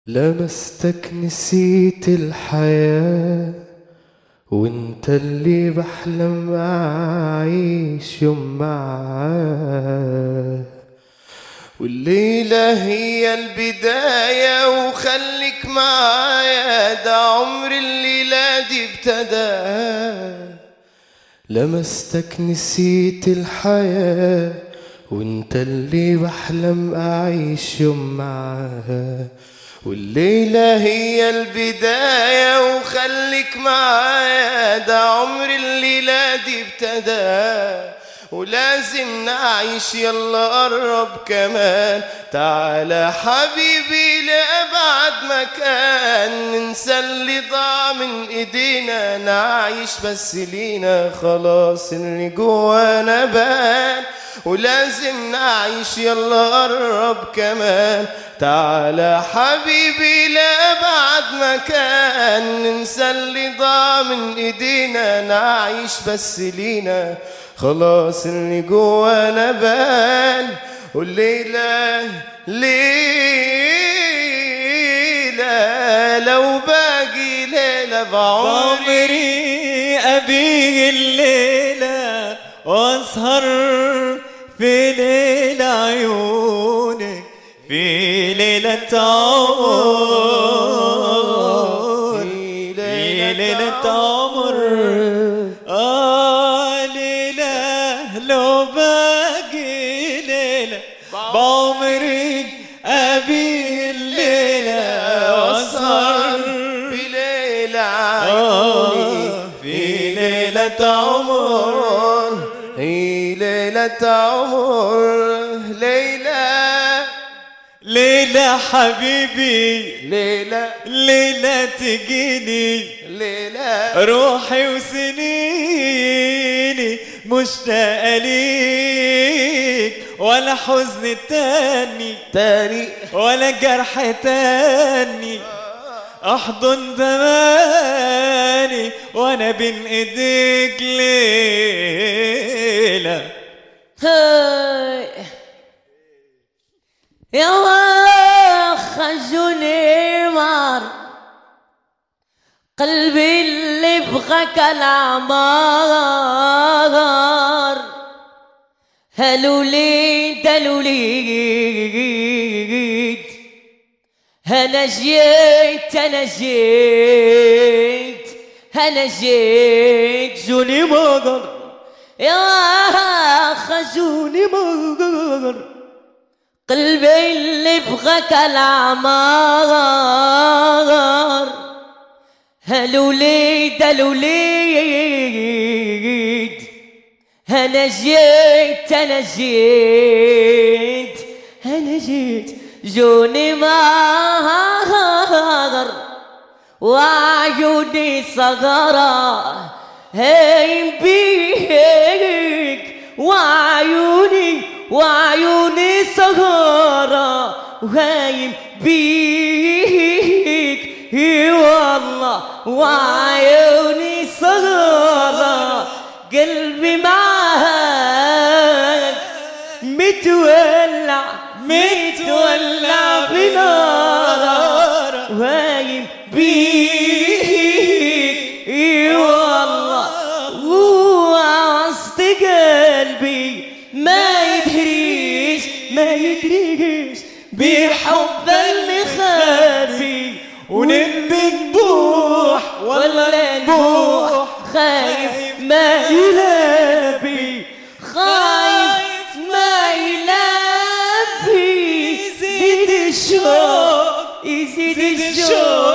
لمستك نسيت الحياة وانت اللي بحلم اعيش يوم معاه والليلة هي البداية وخليك معايا ده عمر الليلة دي ابتدى لمستك نسيت الحياة وانت اللي بحلم اعيش يوم معاها والليلة هي البداية وخليك معايا ده عمر الليلة دي ابتدى ولازم نعيش يلا قرب كمان تعالى حبيبي لأبعد مكان ننسى اللي ضاع من ايدينا نعيش بس لينا خلاص اللي جوانا بان ولازم نعيش يلا قرب كمان تعالى حبيبي لأبعد مكان ننسى اللي ضاع من ايدينا نعيش بس لينا خلاص اللي جوانا بان والليلة ليلة لو باقي ليلة بعمري بعمري أبي الليلة وأسهر في ليلة عيونك في ليلة عمر في في ليلة عمر آه ليلة لو باقي ليلة بعمري أبي الليلة وأسهر بليلة عيوني آه، في ليلة عمر هي ليلة عمر ليلة ليلة حبيبي ليلة ليلة تجيني ليلة روحي وسنيني مشتاقة ليك ولا حزن تاني تاني ولا جرح تاني احضن زماني وانا بين ايديك ليله هاي يا خجوني مار قلبي اللي بغاك العمار هلوليد هلوليد انا جيت انا جيت انا جيت جوني مقر يا خجوني مقر قلبي اللي بغاك العمار هلوليد هلوليد انا جيت انا جيت انا جيت جوني ماغر وعيوني صغرة هيم بيك وعيوني وعيوني صغرة وهايم بيك اي والله وعيوني صغرة قلبي معاك متولع متولع بنار وهايم بيك اي والله ووسط قلبي ما يدريش ما يدريش بحب اللي خافي ونبي نبوح ولا نبوح خايف ما يلبي خايف ما يلبي زيد الشوق يزيد الشوق